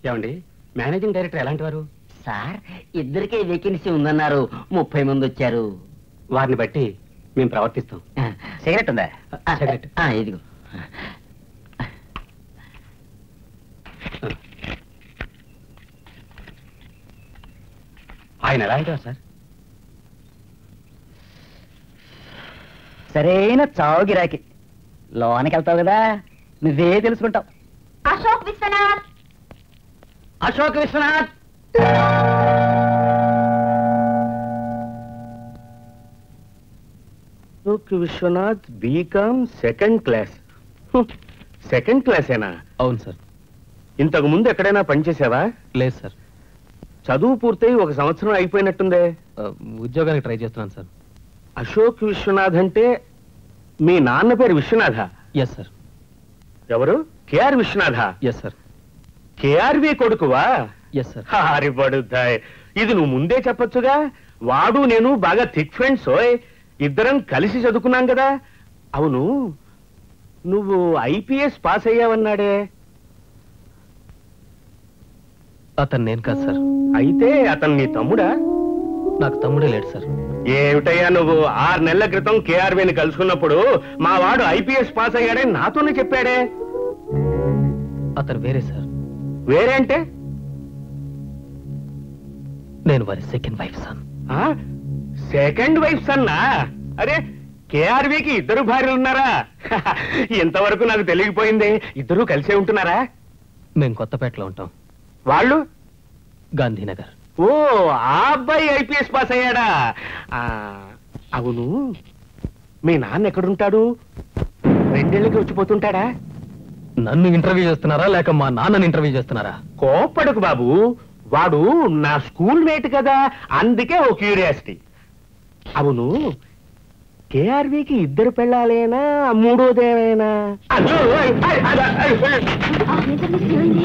ఏమండి managing director ఎలాంటి వారు సార్ ఇద్దరికే వేకెన్సీ ఉందన్నారు ముప్పై మంది వచ్చారు వారిని బట్టి మేము ప్రవర్తిస్తాం సిగరెట్ ఉందా సిగరెట్. ఆ, ఇదిగో ఆయన ఎలాంటి వారు సార్ సరైన చావు గిరాకి లోనికి వెళ్తావు కదా నువ్వే తెలుసుకుంటావు Ashok Viswanath Ashok Viswanath Ashok Viswanath BCom second class second క్లాసేనా అవును సార్ ఇంతకు ముందు ఎక్కడైనా పనిచేసావా లేదు సార్ చదువు పూర్తయి ఒక సంవత్సరం అయిపోయినట్టుందే ఆ, ఉద్యోగానికి ట్రై చేస్తున్నాను సార్ అశోక్ విశ్వనాథ్ అంటే మీ నాన్న పేరు విశ్వనాథ ఎస్ సార్ ఎవరు KR Viswanatha yes sir KRV కొడుకువా ఎస్ సార్ హారి పడుతాయ్ ఇది నువ్వు ముందే చెప్పొచ్చుగా వాడు నేను బాగా థిక్ ఫ్రెండ్స్ ఓయ్ ఇద్దరం కలిసి చదువుకున్నాం కదా అవును నువ్వు ఐపీఎస్ పాస్ అయ్యావన్నాడే అతను నేను కాదు సార్ అయితే అతను నీ తమ్ముడా నాకు తమ్ముడే లేడు సార్ ఏమిటయ్యా నువ్వు ఆరు నెలల క్రితం కేఆర్బీని కలుసుకున్నప్పుడు మా వాడు ఐపీఎస్ పాస్ అయ్యాడని నాతోనే చెప్పాడే అతను వేరే సార్ వేరే అంటే నేను వారి సెకండ్ వైఫ్ సార్ ఆ? సెకండ్ వైఫ్ సన్నా అరే కేఆర్బీకి ఇద్దరు భార్యలు ఉన్నారా ఇంతవరకు నాకు తెలియకపోయింది ఇద్దరు కలిసే ఉంటున్నారా మేము కొత్తపేటలో ఉంటాం వాళ్ళు గాంధీనగర్ ఓ ఆ అబ్బాయి ఐపీఎస్ పాస్ అయ్యాడా ఆ, అవును మీ నాన్న ఎక్కడుంటాడు రెండేళ్ళకి వచ్చిపోతుంటాడా నన్ను ఇంటర్వ్యూ చేస్తున్నారా లేక మా నాన్నని ఇంటర్వ్యూ చేస్తున్నారా కోప్పడకు బాబు వాడు నా స్కూల్ మేట్ కదా అందుకే ఓ క్యూరియాసిటీ అవును కేఆర్వికి ఇద్దరు పెళ్ళాలేనా మూడోదేమైనా అయ్యో, అయ్, అయ్, అయ్, అయ్, అయ్. ఆ ఇంటర్వ్యూకి ఏమైంది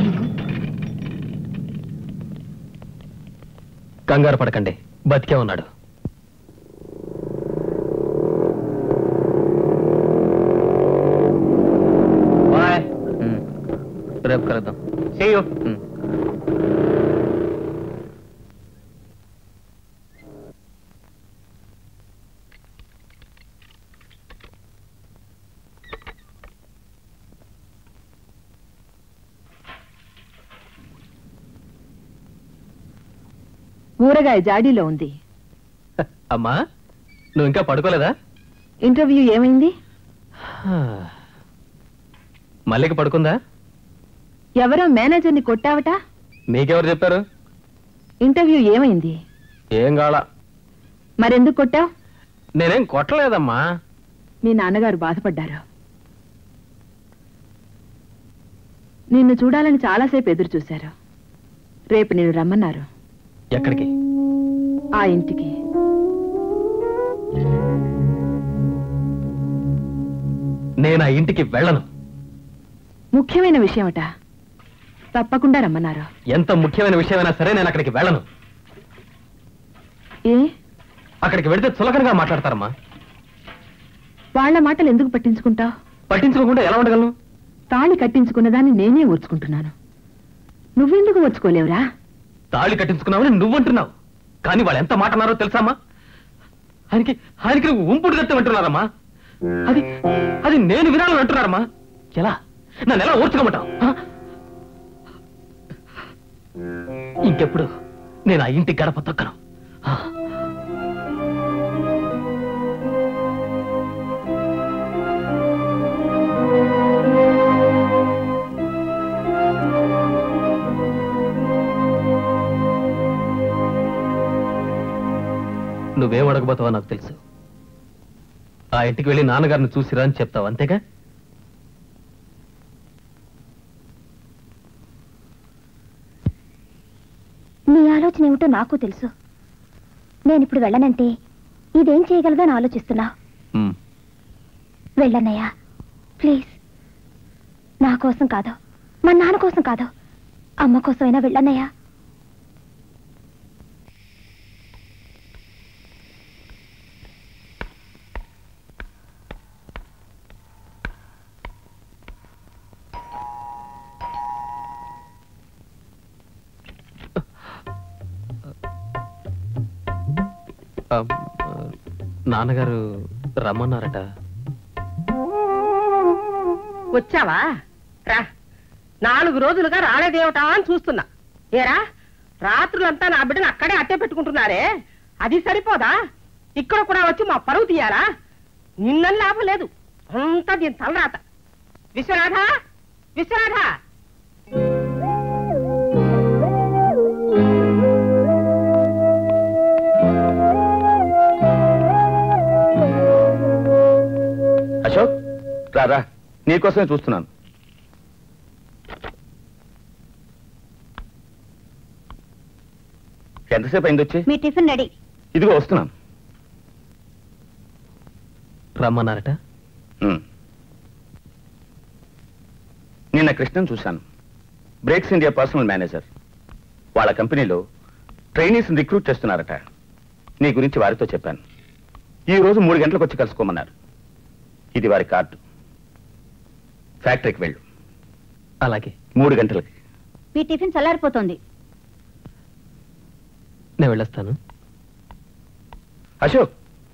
కంగారు పడకండి బతికే ఉన్నాడు బాయ్ రేపు కలుద్దాం See you. ఊరగాయ జాడీలో ఉంది అమ్మా నువ్వు ఇంకా పడుకోలేదా ఇంటర్వ్యూ ఏమైంది మల్లిక పడుకుందా ఎవరో మేనేజర్ని కొట్టావట నీకెవరు చెప్పారు ఇంటర్వ్యూ ఏమైంది ఏం కావాలా మరెందుకు కొట్టావు నేనేం కొట్టలేదమ్మా మీ నాన్నగారు బాధపడ్డారు నిన్ను చూడాలని చాలాసేపు ఎదురు చూశారు రేపు నిన్ను రమ్మన్నారు ఎక్కడికి ఆ ఇంటికి నేను ఆ ఇంటికి వెళ్ళను ముఖ్యమైన విషయమట తప్పకుండా రమ్మన్నారు ఎంత ముఖ్యమైన విషయమైనా సరే నేను అక్కడికి వెళ్ళను ఏ అక్కడికి వెళితే చులకనగా మాట్లాడతారమ్మా వాళ్ళ మాటలు ఎందుకు పట్టించుకుంటావు పట్టించుకోకుండా ఎలా ఉండగలను తాళి కట్టించుకున్నదాన్ని నేనే ఓర్చుకుంటున్నాను నువ్వెందుకు ఓర్చుకోలేవురా తాళి కట్టించుకున్నావని నువ్వంటున్నావు కానీ వాళ్ళు ఎంత మాట అన్నారో తెలుసామ్మా ఆయనకి ఆయనకి నువ్వు ఉంపుడు గత్తం అంటున్నారమ్మా అది అది నేను వినాలని అంటున్నారమ్మా ఎలా నన్ను ఎలా ఓర్చుకోమంటావు ఆ? ఇంకెప్పుడు నేను ఆ ఇంటి గడప తొక్కను ఆ. నువ్వేం అడగబోతావో నాకు తెలుసు ఆ ఇంటికి వెళ్ళి నాన్నగారిని చూసిరా అని చెప్తావు అంతేగా నీ ఆలోచన ఏమిటో నాకు తెలుసు నేను ఇప్పుడు వెళ్ళనంటే ఇదేం చేయగలదో అని ఆలోచిస్తున్నా ఉమ్. వెళ్ళన్నయ్యా ప్లీజ్ నా కోసం కాదు మా నాన్న కోసం కాదు అమ్మ కోసమైనా వెళ్ళన్నయ్యా ఆ, నాన్నగారు రమ్మన్నారట వచ్చావా రా నాలుగు రోజులుగా రాలేదేమిటా అని చూస్తున్నా ఏరా రాత్రులంతా నా బిడ్డను అక్కడే అట్టే పెట్టుకుంటున్నారే అది సరిపోదా ఇక్కడ కూడా వచ్చి మా పరువు తీయాలా నిన్నని లాభం లేదు అంతా దీని తలరాత విశ్వనాథ విశ్వనాథ అశోక్ రారా నీకోసమే చూస్తున్నాను ఎంతసేపు అయింది వచ్చి మీ టిఫిన్ రెడీ ఇదిగో వస్తున్నాను రమ్మన్నారట ఉమ్. నిన్న కృష్ణన్ చూశాను బ్రేక్స్ ఇండియా పర్సనల్ మేనేజర్ వాళ్ళ కంపెనీలో ట్రైనీస్ రిక్రూట్ చేస్తున్నారట నీ గురించి వారితో చెప్పాను ఈ రోజు మూడు గంటలకు వచ్చి కలుసుకోమన్నారు ఇది వారి కార్డు ఫ్యాక్టరీకి వెళ్ళు అలాగే మూడు గంటలకి మీ టిఫిన్ చల్లారిపోతుంది నేను వెళ్ళొస్తాను అశోక్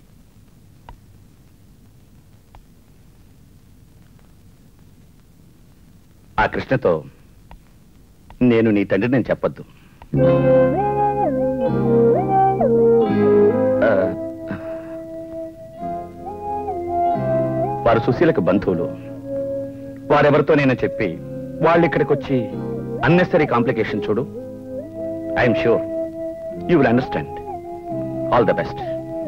ఆ కృష్ణతో నేను నీ తండ్రి నేను చెప్పొద్దు ఆ, వారు సుశీలకు బంధువులు వారెవరితో నేను చెప్పి వాళ్ళు ఇక్కడికి వచ్చి అన్నెసరీ కాంప్లికేషన్ చూడు I'm sure you will understand all the best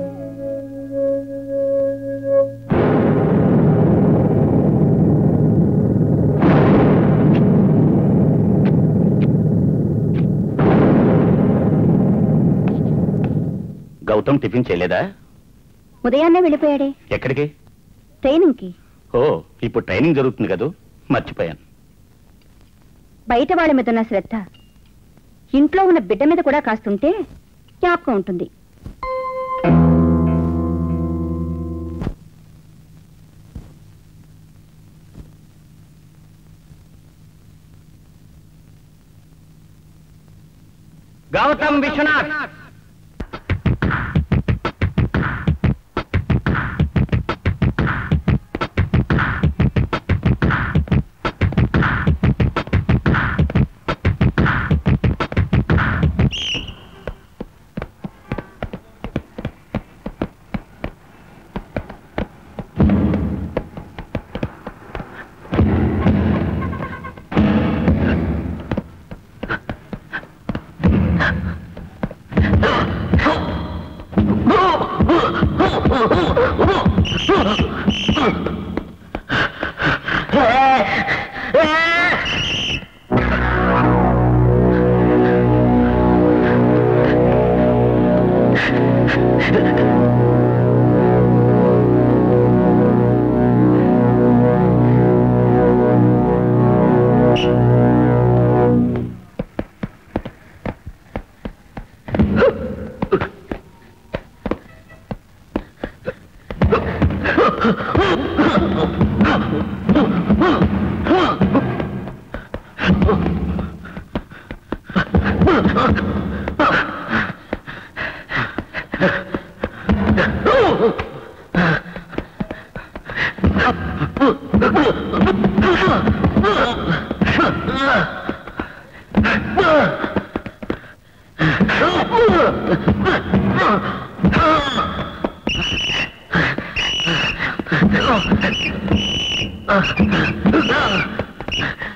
Gautam tiffin చేయలేదా ఉదయాన్నే వెళ్ళిపోయాడే ఎక్కడికి ట్రైనింగ్ కి ఓ ఇప్పుడు ట్రైనింగ్ జరుగుతుంది కదూ మర్చిపోయాను బయట వాళ్ళ మీద ఉన్న శ్రద్ధ ఇంట్లో ఉన్న బిడ్డ మీద కూడా కాస్తుంటే జ్ఞాపకం ఉంటుంది గౌతమ్ విశ్వనాథ్ ఆ